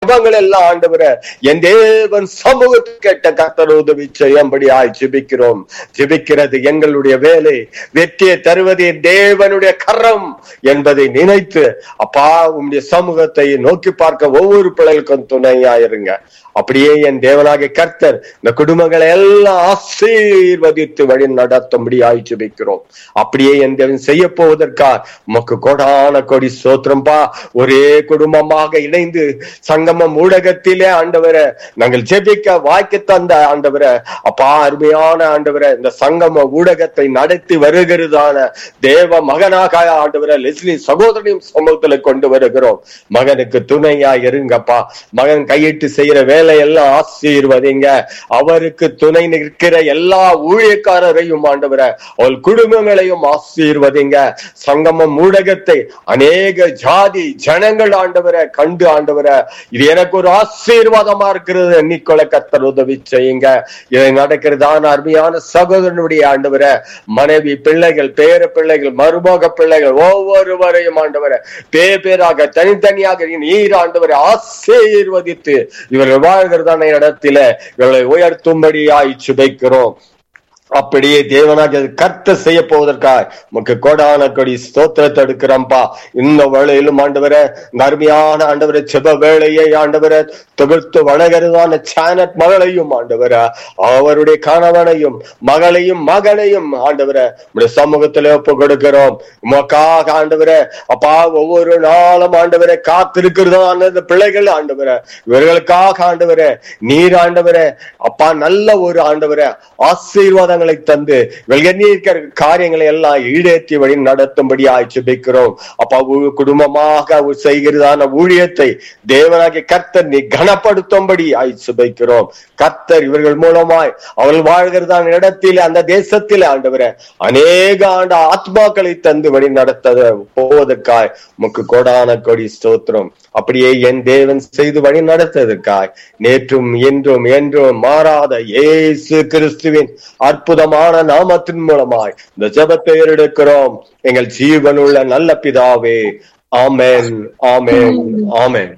ஜபங்கள் எல்லாம் ஆண்டவர என் தேவன் சமூகத்தை கேட்ட கத்தர் உதவி செய்யும்படியாய் ஜெபிக்கிறோம் ஜெபிக்கிறது எங்களுடைய வேலை வெற்றியை தருவது என் தேவனுடைய கரம் என்பதை நினைத்து அப்பா உம்முடைய சமூகத்தை நோக்கி பார்க்க ஒவ்வொரு பிள்ளைகளுக்கும் துணையாயிருங்க அப்படியே என் தேவனாகிய கர்த்தர் இந்த குடும்பங்களை எல்லாம் ஆசீர்வதித்து வழி நடத்தும்படியாய் ஜெபிக்கிறோம் அப்படியே என் தேவன் செய்ய போவதற்கா உமக்கு கோடான கொடி சோத்திரம்பா ஒரே குடும்பமாக இணைந்து சங்கமம் ஊடகத்திலே ஆண்டவரை நாங்கள் ஜெபிக்க வாய்க்கு தந்த ஆண்டவரை அப்பா அருமையான ஆண்டவரை இந்த சங்கம ஊடகத்தை நடத்தி வருகிறதான தேவ மகனாக ஆண்டவரை லெஸ்லி சகோதரியும் சமூகத்துல கொண்டு வருகிறோம் மகனுக்கு துணையா இருங்கப்பா மகன் கையிட்டு செய்யற வேலையெல்லாம் ஆசீர்வதிங்க அவருக்கு துணை நிற்கிற எல்லா ஊழியக்காரரையும் ஆண்டவரை அவள் குடும்பங்களையும் ஆசீர்வதிங்க சங்கமம் ஊடகத்தை அநேக ஜாதி ஜனங்கள் ஆண்டவரை கண்டு ஆண்டவரை இது எனக்கு ஒரு ஆசீர்வாதமா இருக்கிறது எண்ணிக்கொள்ள கத்தர் உதவி செய்யுங்க இதை நடக்கிறதான அருமையான சகோதரனுடைய ஆண்டவரை மனைவி பிள்ளைகள் பேர பிள்ளைகள் மருமக பிள்ளைகள் ஒவ்வொருவரையும் ஆண்டவரை பேர் பேராக தனித்தனியாக நீர் ஆண்டவரை ஆசீர்வதித்து இவர்கள் வாழ்கிறதான இடத்தில இவர்களை உயர்த்தும்படியாய் சுபைக்கிறோம் அப்படியே தேவனாக கர்த்த செய்ய போவதற்காக உமக்கு கோடான கொடி ஸ்தோத்திரத்தை எடுக்கிறோம்ப்பா இந்த வேளையிலும் ஆண்டவரை இந்த அருமையான ஆண்டவரை செப வேளையை ஆண்டவரை தொகுத்து வணங்குறதான சேனட் மகளையும் ஆண்டவரை அவருடைய கணவனையும் மகளையும் மகனையும் ஆண்டவரை உடைய சமூகத்திலே ஒப்பு கொடுக்கிறோம் உமக்காக ஆண்டவரை அப்பா ஒவ்வொரு நாளும் ஆண்டவரை காத்திருக்கிறதான இந்த பிள்ளைகள் ஆண்டவரை இவர்களுக்காக ஆண்டவரை நீர் ஆண்டவரை அப்பா நல்ல ஒரு ஆண்டவரை ஆசீர்வாதங்களை தந்து இருக்கிற காரியங்களை எல்லாம் ஈடேற்றி வழி நடத்தும்படி ஆய்ச்சிபிக்கிறோம் அப்பா உ- குடும்பமாக அவர் செய்கிறதான ஊழியத்தை தேவனாகிய கர்த்தர் நீ கனப்படுத்தும்படி ஆய்ச்சிபிக்கிறோம் கர்த்தர் இவர்கள் மூலமாய் அவள் வாழ்கிறதான இடத்திலே அந்த தேசத்திலே ஆண்டவரை அநேக ஆண்டு ஆத்மாக்களை தந்து வழி நடத்த போவதற்காய் உமக்கு கோடான கொடி ஸ்தோத்திரம் அப்படியே என் தேவன் செய்து வழி நடத்ததற்காய் நேற்றும் இன்றும் என்றும் மாறாத இயேசு கிறிஸ்துவின் அற்புதமான நாமத்தின் மூலமாய் இந்த ஜெபத்தை எடுக்கிறோம் எங்கள் ஜீவனுள்ள நல்ல பிதாவே ஆமென் ஆமென் ஆமென்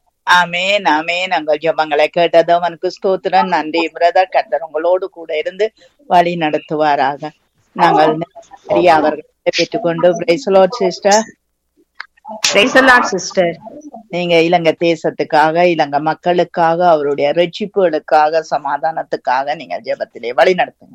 ஆமேன் ஆமேன் உங்கள் ஜெபங்களை கேட்டதும் அவனுக்கு ஸ்தோத்திரம் நன்றி பிரதர் கர்த்தர் உங்களோடு கூட இருந்து வழி நடத்துவாராக நாங்கள் நிறைய அவர்களை பெற்றுக்கொண்டு பிரைசலோட் sister Praise the Lord, sister. நீங்க இலங்கை தேசத்துக்காக இலங்கை மக்களுக்காக அவருடைய ரட்சிப்புகளுக்காக சமாதானத்துக்காக நீங்க ஜெபத்திலே வழி நடத்துங்க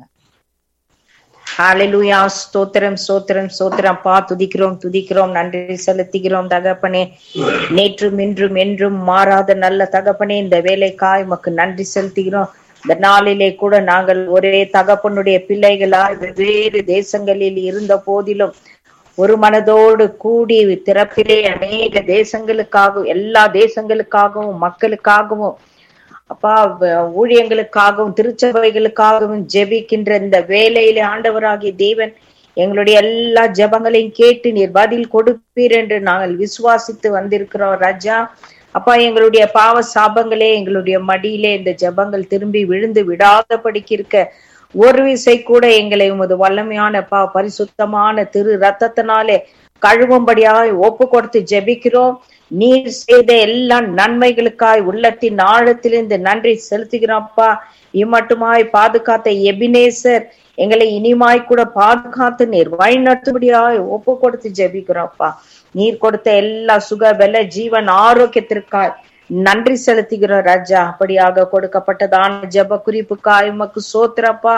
ஹalleluya ஸ்தோத்திரம் ஸ்தோத்திரம் ஸ்தோத்திரம் அப்பா துதிக்கிறோம் துதிக்கிறோம் நன்றி செலுத்துகிறோம் தகப்பனே நேற்றும் இன்றும் என்றும் மாறாத நல்ல தகப்பனே இந்த வேலைக்காய் உமக்கு நன்றி செலுத்துகிறோம் இந்த நாளிலே கூட நாங்கள் ஒரே தகப்பனுடைய பிள்ளைகளாய் வெவ்வேறு தேசங்களில் இருந்த போதிலும் ஒரு மனதோடு கூடி திறப்பிலே அநேக தேசங்களுக்காகவும் எல்லா தேசங்களுக்காகவும் மக்களுக்காகவும் அப்பா வ- ஊழியங்களுக்காகவும் திருச்சபைகளுக்காகவும் ஜெபிக்கின்ற இந்த வேலையிலே ஆண்டவராகிய தேவன் எங்களுடைய எல்லா ஜெபங்களையும் கேட்டு நீர் பதில் கொடுப்பீர் என்று நாங்கள் விசுவாசித்து வந்திருக்கிறோம் ராஜா அப்பா எங்களுடைய பாவ சாபங்களே எங்களுடைய மடியிலே இந்த ஜெபங்கள் திரும்பி விழுந்து விடாதபடிக்கு இருக்க ஒரு விசை கூட எங்களை உமது வல்லமையான பா பரிசுத்தமான திரு ரத்தத்தினாலே கழுவும்படியாய் ஒப்பு கொடுத்து ஜெபிக்கிறோம் நீர் செய்த எல்லா நன்மைகளுக்காய் உள்ளத்தின் ஆழத்திலிருந்து நன்றி செலுத்துகிறோம்ப்பா இம்மட்டுமாய் பாதுகாத்த எபினேசர் எங்களை இனிமாய் கூட பாதுகாத்து நீர் வழிநடத்தும்படியாய் ஒப்பு கொடுத்து ஜெபிக்கிறோம்ப்பா நீர் கொடுத்த எல்லா சுக பல ஜீவன் ஆரோக்கியத்திற்காய் நன்றி செலுத்துகிறோம் ராஜா அப்படியாக கொடுக்கப்பட்டதான ஜெப குறிப்புக்காய் உமக்கு சோத்திரப்பா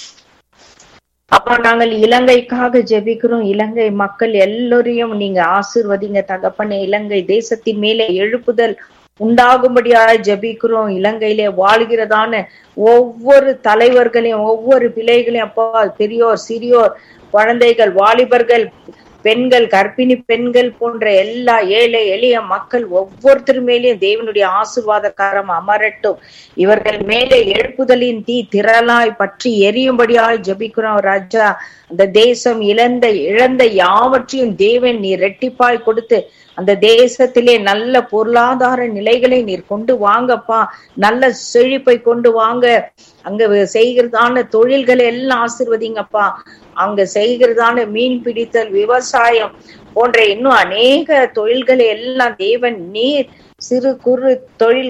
அப்பா நாங்கள் இலங்கைக்காக ஜெபிக்கிறோம் இலங்கை மக்கள் எல்லோரையும் நீங்க ஆசிர்வதிங்க தகப்பனே இலங்கை தேசத்தின் மேலே எழுப்புதல் உண்டாகும்படியாக ஜெபிக்கிறோம் இலங்கையிலே வாழ்கிறதான ஒவ்வொரு தலைவர்களையும் ஒவ்வொரு பிள்ளைகளையும் அப்பா பெரியோர் சிறியோர் குழந்தைகள் வாலிபர்கள் பெண்கள் கர்ப்பிணி பெண்கள் போன்ற எல்லா ஏழை எளிய மக்கள் ஒவ்வொருத்தர் மேலேயும் தேவனுடைய ஆசிர்வாத கரம் அமரட்டும் இவர்கள் மேலே எழுப்புதலின் தீ திரளாய் பற்றி எரியும்படியாய் ஜெபிக்கிறோம் ராஜா அந்த தேசம் இழந்த இழந்த யாவற்றையும் தேவன் நீர் ரெட்டிப்பாய் கொடுத்து அந்த தேசத்திலே நல்ல பொருளாதார நிலைகளை நீர் கொண்டு வாங்கப்பா நல்ல செழிப்பை கொண்டு வாங்க அங்க செய்கிறதான தொழில்களை எல்லாம் ஆசிர்வதிங்கப்பா அங்க செய்கிறதான மீன் பிடித்தல் விவசாயம் போன்ற இன்னும் அநேக தொழில்களை எல்லாம் தேவன் நீர் சிறு குறு தொழில்